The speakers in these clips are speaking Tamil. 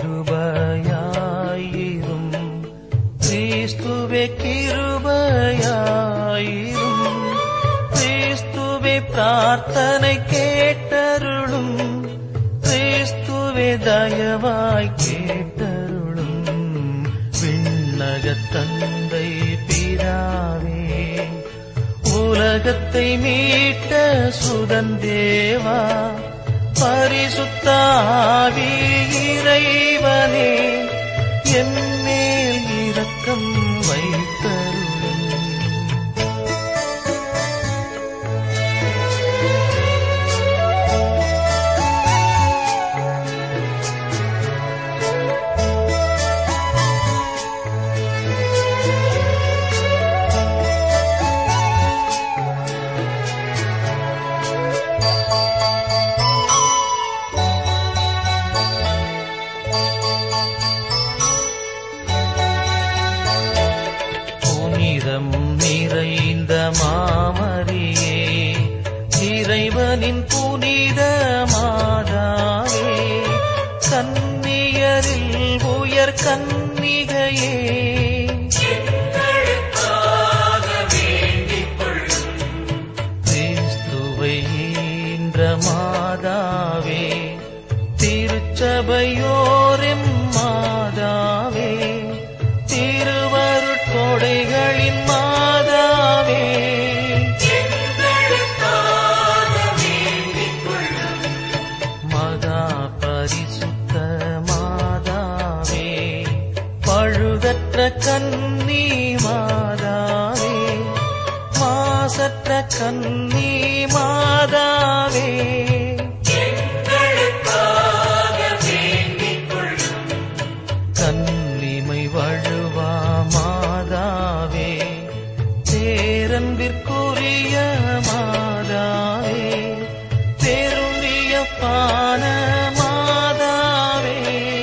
கிருபையாயிரும் கிறிஸ்துவே கிருபையாயிரும் கிறிஸ்துவே பிரார்த்தனை கேட்டருளும் கிறிஸ்துவே தயவாய் கேட்டருளும் விண்ணகத் தந்தை பிதாவே உலகத்தை மீட்ட சுதந்தேவா பரிசுத்த ஆவி இறைவனே என் மேல் இரக்கம் வைத்தருளும் புனிதம் நிறைந்த மாமரியே இறைவனின் புனித மாதாவே கன்னியரில் உயர் கன்னிகையே கிறிஸ்துவை ஈன்ற மாதாவே திருச்சபையோரெம் மாதாவே திருவருட்கொடைகளின் மாதாவே மகா பரிசுத்த மாதாவே பழுதற்ற கன்னி மாதாவே மாசற்ற கன்னி மாதாவே கன்னிமை வழுவா மாதாவே பேரன்பிற்குரிய மாதாவே பெருமிய பான மாதாவே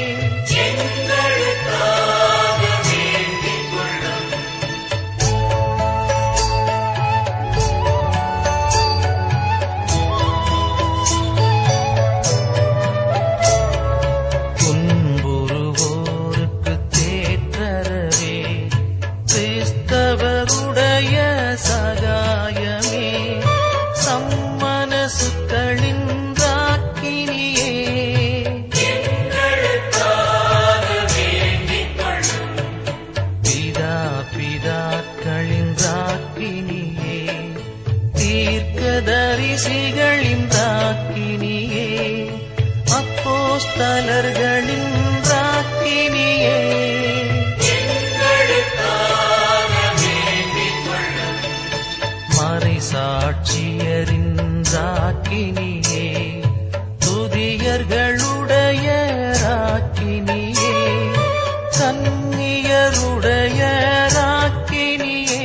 துன்புறுவோருக்கு தேற்றரவே கிறிஸ்தவருடைய சகாயமே சம்மனசுக்களின் ராக்கினியே பிதா பிதாக்களின் ராக்கினியே தீர்க்கதரிசிகளின் ராக்கினியே அப்போஸ்தலர்களின் ராக்கினியே மறை சாட்சியரின் ராக்கினியே துதியர்களுடைய ராக்கினியே கன்னியருடைய ராக்கினியே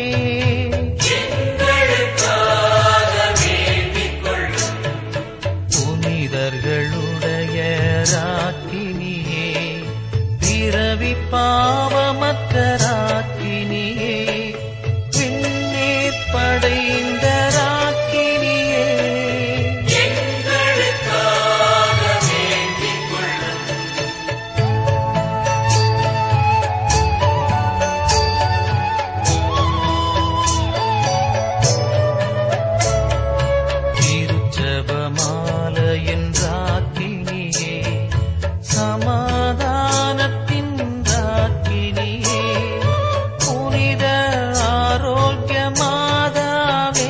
புனிதர்களுடைய ராக்கினியே பிறவி பாவமற்ற ராக்கினியே பின்னேற் படைந்த ராக்கினியே திருச்சபமாலையின் ராக்கினியே சமாதானத்தின் ராக்கினியே புனித ஆரோக்கிய மாதாவே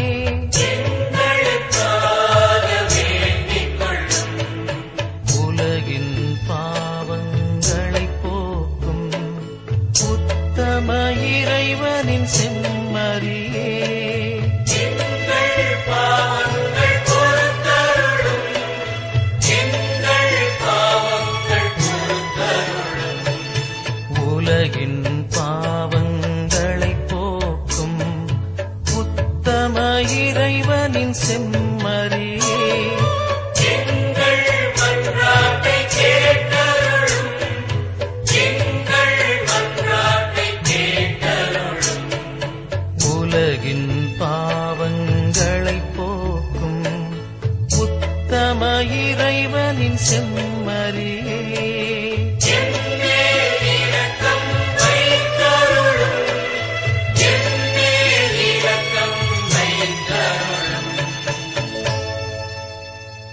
உலகின் பாவங்களை போக்கும் உத்தம இறைவனின் செம்மறியே உலகின் பாவங்களை போக்கும் உத்தம இறைவனின் செம்மறியே